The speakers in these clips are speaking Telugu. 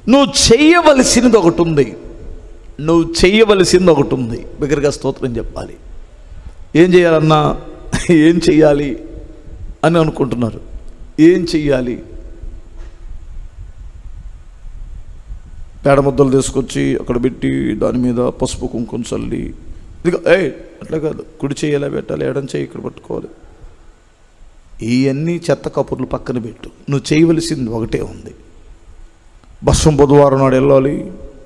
నువ్వు చెయ్యవలసినది ఒకటి ఉంది నువ్వు చెయ్యవలసింది ఒకటి ఉంది బిగ్గరగా స్తోత్రం చెప్పాలి ఏం చేయాలన్నా ఏం చెయ్యాలి అని అనుకుంటున్నారు ఏం చెయ్యాలి పేడ ముద్దలు తీసుకొచ్చి అక్కడ పెట్టి దాని మీద పసుపు కుంకుమ చల్లి ఇదిగో ఏ అట్లా కాదు కుడి చేయాలా పెట్టాలి ఎడం చేయి ఇక్కడ పట్టుకోవాలి ఇవన్నీ చెత్త కపుర్లు పక్కన పెట్టు నువ్వు చేయవలసింది ఒకటే ఉంది బస్వం బుధవారం నాడు వెళ్ళాలి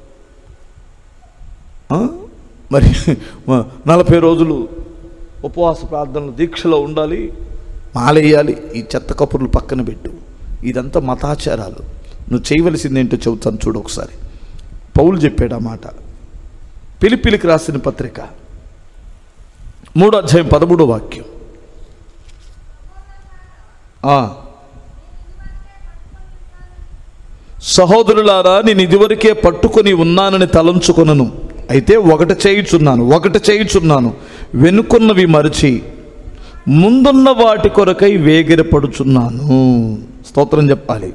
ఆ? మరి మ- నలభై రోజులు ఉపవాస ప్రార్థనలు దీక్షలో ఉండాలి మాలేయాలి ఈ చెత్త కపుర్లు పక్కన పెట్టు ఇదంతా మతాచారాలు నువ్వు చేయవలసింది ఏంటో చెబుతాను చూడు ఒకసారి పౌలు చెప్పాడు ఆ మాట పిలిపిలికి రాసిన పత్రిక మూడో అధ్యాయం పదమూడో వాక్యం ఆ. సహోదరులారా నేను ఇదివరకే పట్టుకొని ఉన్నానని తలంచుకొనను అయితే ఒకటి చేయుచున్నాను ఒకటి చేయుచున్నాను వెనుకున్నవి మరచి ముందున్న వాటి కొరకై వేగిరపడుచున్నాను స్తోత్రం చెప్పాలి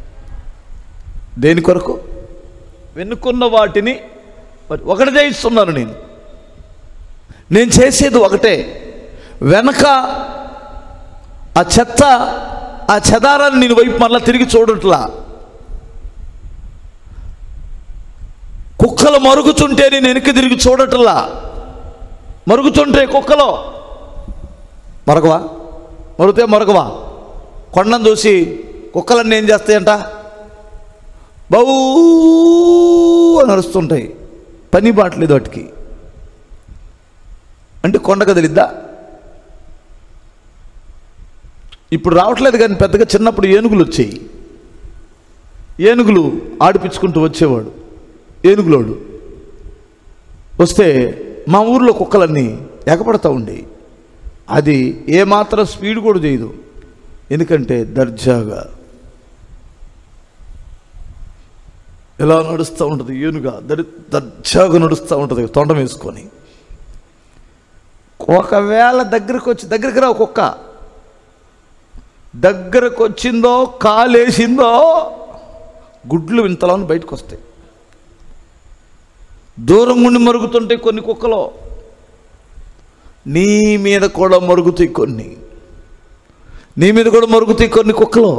దేని కొరకు వెనుకున్న వాటిని మరి ఒకటి చేయిస్తున్నాను నేను నేను చేసేది ఒకటే వెనక ఆ చెత్త ఆ చెదారాన్ని నేను వైపు మళ్ళీ తిరిగి చూడట్లా కుక్కలు మరుగుతుంటే నేను వెనక్కి తిరిగి చూడటల్లా మరుగుతుంటే కుక్కలో మరగవా మరుగుతే మరగవా కొండను చూసి కుక్కలన్నీ ఏం చేస్తాయంట బౌ అని అరుస్తుంటాయి పని బాటలేదు వాటికి అంటే కొండ కదిలిద్దా ఇప్పుడు రావట్లేదు కానీ పెద్దగా చిన్నప్పుడు ఏనుగులు వచ్చాయి ఏనుగులు ఆడిపించుకుంటూ వచ్చేవాడు ఏనుగులోడు వస్తే మా ఊర్లో కుక్కలన్నీ ఎగపడతా ఉండేవి అది ఏమాత్రం స్పీడ్ కూడా చేయదు ఎందుకంటే దర్జాగా ఎలా నడుస్తూ ఉంటుంది ఏనుగా దరి దర్జాగా నడుస్తూ ఉంటుంది తొండం వేసుకొని ఒకవేళ దగ్గరకు వచ్చి దగ్గరికి రావు కుక్క దగ్గరకు వచ్చిందో కాలేసిందో గుడ్లు వింతలోని బయటకు వస్తాయి దూరం ఉండి మరుగుతుంటాయి కొన్ని కుక్కలు నీ మీద కూడా మరుగుతాయి కొన్ని నీ మీద కూడా మరుగుతాయి కొన్ని కుక్కలు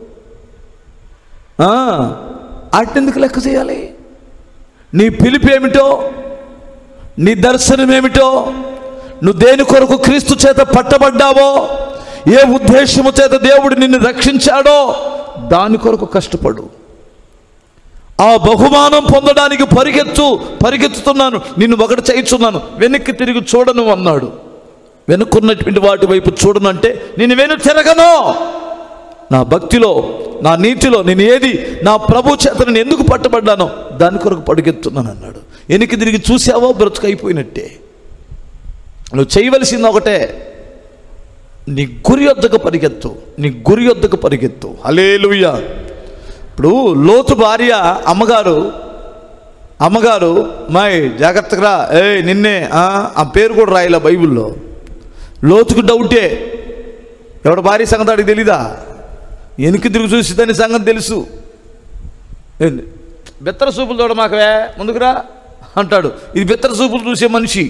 అట్టెందుకు లెక్క చేయాలి నీ పిలుపు ఏమిటో నీ దర్శనం ఏమిటో నువ్వు దేని కొరకు క్రీస్తు చేత పట్టబడ్డావో ఏ ఉద్దేశము చేత దేవుడు నిన్ను రక్షించాడో దాని కొరకు కష్టపడు ఆ బహుమానం పొందడానికి పరిగెత్తు పరిగెత్తుతున్నాను నిన్ను ఒకటి చేయించున్నాను వెనక్కి తిరిగి చూడను అన్నాడు వెనుక్కున్నటువంటి వాటి వైపు చూడను అంటే నేను వెను తిరగను నా భక్తిలో నా నీతిలో నేను ఏది నా ప్రభు చేత నేను ఎందుకు పట్టబడ్డానో దాని కొరకు పడిగెత్తున్నాను అన్నాడు వెనక్కి తిరిగి చూసావో బ్రతుకైపోయినట్టే నువ్వు చేయవలసింది ఒకటే నీ గురి వద్దకు పరిగెత్తు నీ గురి వద్దకు పరిగెత్తు హలేలుయ్యా ఇప్పుడు లోతు భార్య అమ్మగారు అమ్మగారు మాయ్ జాగ్రత్తగా రా ఏ నిన్నే ఆ ఆ పేరు కూడా రాయలే బైబిల్లో లోతుకు డౌటే ఎవడ భార్య సంగతి అడిగి తెలీదా వెనక్కి తిరిగి చూసి దాని సంగతి తెలుసు ఏంది బెత్తర సూపులు చూడ మాకవే ముందుకురా అంటాడు ఇది బెత్తర సూపులు చూసే మనిషి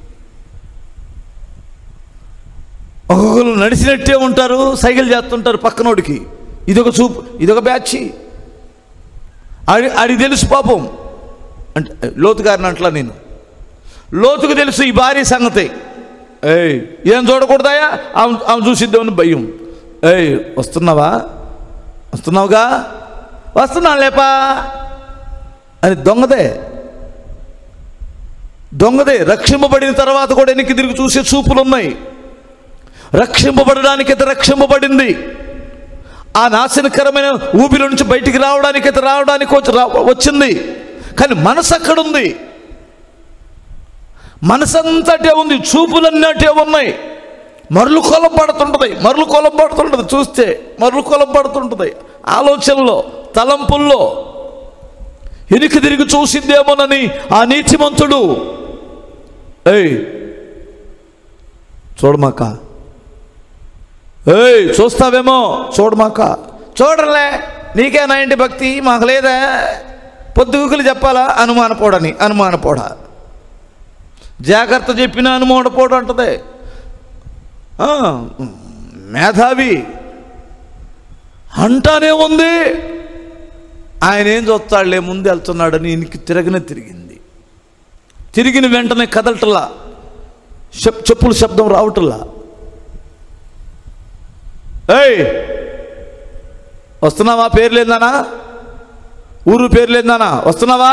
ఒక్కొక్కరు నడిచినట్టే ఉంటారు సైకిల్ చేస్తుంటారు పక్కనోడికి ఇదొక చూపు ఇదొక బ్యాచ్ ఆడి ఆడికి తెలుసు పాపం అంటే లోతు గారిని అంటలా నేను లోతుకు తెలుసు ఈ భార్య సంగతి ఏయ్ ఏం చూడకూడదాయా ఆమె ఆమె చూసిద్దామని భయం ఏయ్ వస్తున్నావా వస్తున్నావుగా వస్తున్నా లేపా అని దొంగదే దొంగదే రక్షింపబడిన తర్వాత కూడా వెనక్కి తిరిగి చూసే చూపులు ఉన్నాయి రక్షింపబడడానికి అయితే రక్షింపబడింది ఆ నాశనకరమైన ఊపిరి నుంచి బయటికి రావడానికి అయితే రావడానికి వచ్చి రా- వచ్చింది కానీ మనసు అక్కడుంది మనసంతటే ఉంది చూపులన్నట్టే ఉన్నాయి మరలు కొలం పడుతుంటుంది మరలు కొలం పడుతుంటుంది చూస్తే మరలు కొలం పడుతుంటుంది ఆలోచనలో తలంపుల్లో ఎనికి తిరిగి చూసిందేమోనని ఆ నీతిమంతుడు ఏయ్ చూడమాక ఏయ్ చూస్తావేమో చూడమాక చూడలే నీకేనా ఏంటి భక్తి మాకు లేదా పొద్దుగుకులు చెప్పాలా అనుమానపోడని అనుమానపోడ జాగ్రత్త చెప్పిన అనుమానపోడు అంటది ఆ, మేధావి అంటానే ఉంది ఆయన ఏం చూస్తాడులే ముందు వెళ్తున్నాడని ఈయనకి తిరగనే తిరిగింది తిరిగిన వెంటనే కదలటల్లా చెప్ చెప్పుల శబ్దం రావటల్లా ఏయ్ వస్తున్నావా పేరు లేదానా ఊరు పేరు లేదానా వస్తున్నావా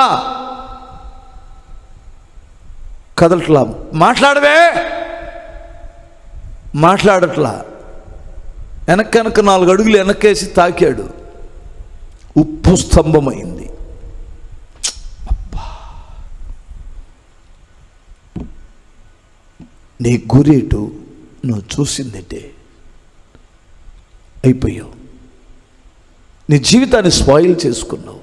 కదలట్లా మాట్లాడవే మాట్లాడట్లా వెనక్కి వెనక నాలుగు అడుగులు వెనక్కేసి తాకాడు ఉప్పు స్తంభమైంది అబ్బా. నీ గురేటు నువ్వు చూసిందంటే అయిపోయావు నీ జీవితాన్ని స్పాయిల్ చేసుకున్నావు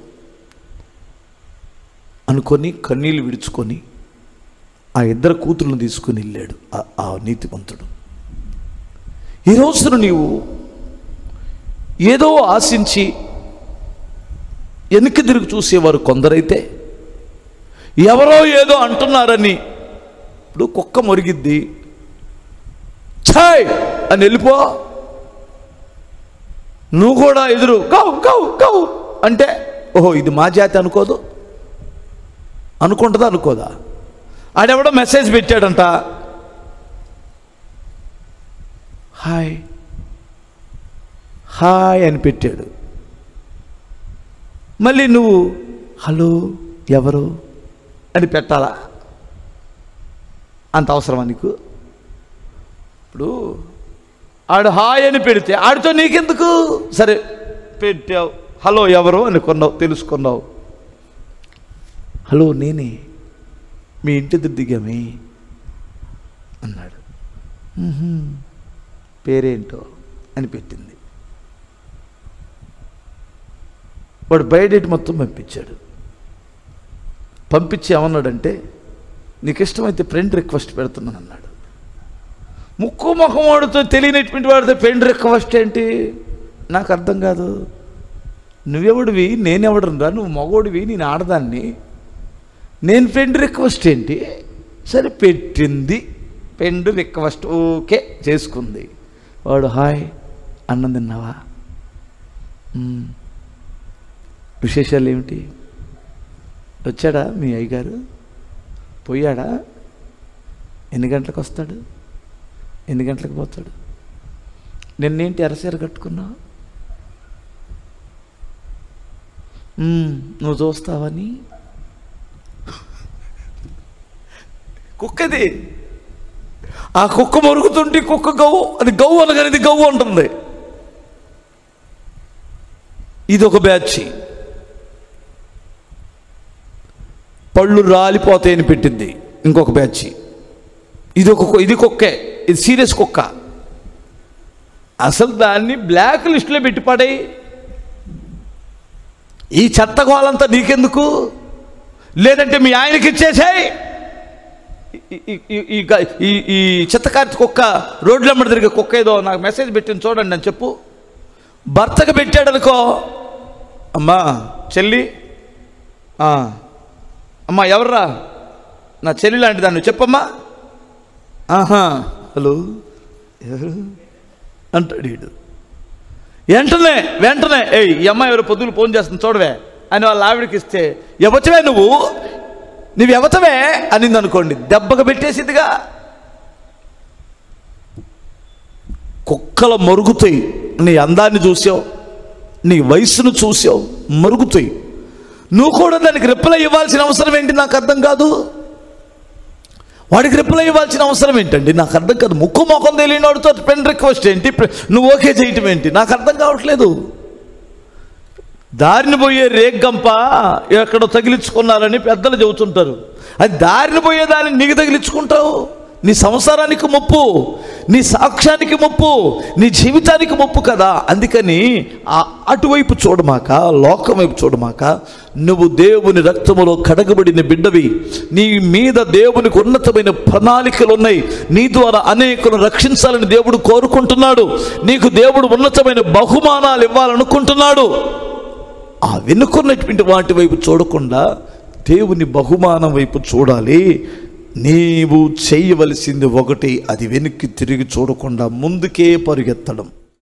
అనుకొని కన్నీళ్ళు విడుచుకొని ఆ ఇద్దరు కూతుర్లను తీసుకుని వెళ్ళాడు ఆ- ఆ నీతిమంతుడు ఈ రోజున నీవు ఏదో ఆశించి వెనక్కి తిరిగి చూసేవారు కొందరైతే ఎవరో ఏదో అంటున్నారని ఇప్పుడు కుక్క మొరిగిద్ది ఛాయ్ అని వెళ్ళిపో నువ్వు కూడా ఎదురు కౌ కౌ కౌ అంటే ఓహో ఇది మా జాతి అనుకోదు అనుకుంటుందా అనుకోదా ఆడెవడో మెసేజ్ పెట్టాడంట హాయ్ హాయ్ అని పెట్టాడు మళ్ళీ నువ్వు హలో ఎవరు అని పెట్టాలా అంత అవసరమా నీకు ఇప్పుడు ఆడు హాయ్ అని పెడితే ఆడితో నీకెందుకు సరే పెట్టావు హలో ఎవరు అనుకున్నావు తెలుసుకున్నావు హలో నేనే మీ ఇంటి ఎదురు దిగామే అన్నాడు "మ్మ్హ్మ్. పేరేంటో అని పెట్టింది వాడు బయోడేట్ మొత్తం పంపించాడు పంపించి ఏమన్నాడంటే నీకు ఇష్టమైతే ఫ్రెండ్ రిక్వెస్ట్ పెడుతున్నాను అన్నాడు ముక్కు ముఖం వాడితో తెలియనటువంటి వాడితో ఫ్రెండ్ రిక్వెస్ట్ ఏంటి నాకు అర్థం కాదు నువ్వెవడివి నేనెవడనురా నువ్వు మగోడివి నేను ఆడదాన్ని నేను ఫ్రెండ్ రిక్వెస్ట్ ఏంటి సరే పెట్టింది ఫ్రెండ్ రిక్వెస్ట్ ఓకే చేసుకుంది వాడు హాయ్ అన్నం తిన్నావా "మ్మ్." విశేషాలు ఏమిటి వచ్చాడా మీ అయ్యగారు పోయాడా ఎన్ని గంటలకు వస్తాడు ఎన్ని గంటలకు పోతాడు నిన్నేంటి ఎరసీర కట్టుకున్నావు "మ్మ్, నువ్వు చూస్తావని కుక్కది ఆ కుక్క మొరుగుతుంటే కుక్క గవ్వు అది గవ్వు అనగానే ఇది గవ్వు ఉంటుంది ఇది ఒక బ్యాచ్ పళ్ళు రాలిపోతాయని పెట్టింది ఇంకొక బ్యాచ్ ఇది ఒక కు- ఇది కుక్కే ఇది సీరియస్ కుక్క అసలు దాన్ని బ్లాక్ లిస్టులో పెట్టి పడేయి ఈ చెత్తగోళంతా నీకెందుకు లేదంటే మీ ఆయనకి ఇచ్చేసాయి ఈ- ఈ- ఈ- ఈ గ- ఈ ఈ చిత్తకార్తి కుక్క రోడ్ల అమ్మడి తిరిగే కుక్క ఏదో నాకు మెసేజ్ పెట్టింది చూడండి అని చెప్పు భర్తకు పెట్టాడు అనుకో అమ్మా చెల్లి ఆ, అమ్మా ఎవర్రా నా చెల్లి లాంటి దాన్ని చెప్పమ్మా ఆహా హలో ఎవరు అంటాడు వీడు వెంటనే వెంటనే ఏయ్ ఈ అమ్మాయి ఎవరు పొద్దులు ఫోన్ చేస్తుంది చూడవే అని వాళ్ళ ఆవిడకి ఇస్తే ఎవచవే నువ్వు నువ్వు ఎవతవే అనింది అనుకోండి దెబ్బకు పెట్టేసిద్దిగా కుక్కలు మరుగుతాయి నీ అందాన్ని చూసావు నీ వయసును చూసావు మరుగుతాయి నువ్వు కూడా దానికి రిప్లై ఇవ్వాల్సిన అవసరం ఏంటి నాకు అర్థం కాదు వాడికి రిప్లై ఇవ్వాల్సిన అవసరం ఏంటండి నాకు అర్థం కాదు ముక్కు మొఖం తెలియని వాడితో ఫ్రెండ్ రిక్వెస్ట్ ఏంటి ప్ర- నువ్వు ఓకే చేయటం ఏంటి నాకు అర్థం కావట్లేదు దారిని పోయే రేగ్గంప ఎక్కడో తగిలించుకున్నారని పెద్దలు చెబుతుంటారు అది దారిని పోయేదాన్ని నీకు తగిలించుకుంటావు నీ సంసారానికి ముప్పు నీ సాక్ష్యానికి ముప్పు నీ జీవితానికి ముప్పు కదా అందుకని ఆ అటువైపు చూడమాక లోకం వైపు చూడమాక నువ్వు దేవుని రక్తములో కడగబడిన బిడ్డవి నీ మీద దేవునికి ఉన్నతమైన ప్రణాళికలు ఉన్నాయి నీ ద్వారా అనేకులను రక్షించాలని దేవుడు కోరుకుంటున్నాడు నీకు దేవుడు ఉన్నతమైన బహుమానాలు ఇవ్వాలనుకుంటున్నాడు ఆ వెనుకున్నటువంటి వాటి వైపు చూడకుండా దేవుని బహుమానం వైపు చూడాలి నీవు చేయవలసింది ఒకటి అది వెనక్కి తిరిగి చూడకుండా ముందుకే పరుగెత్తడం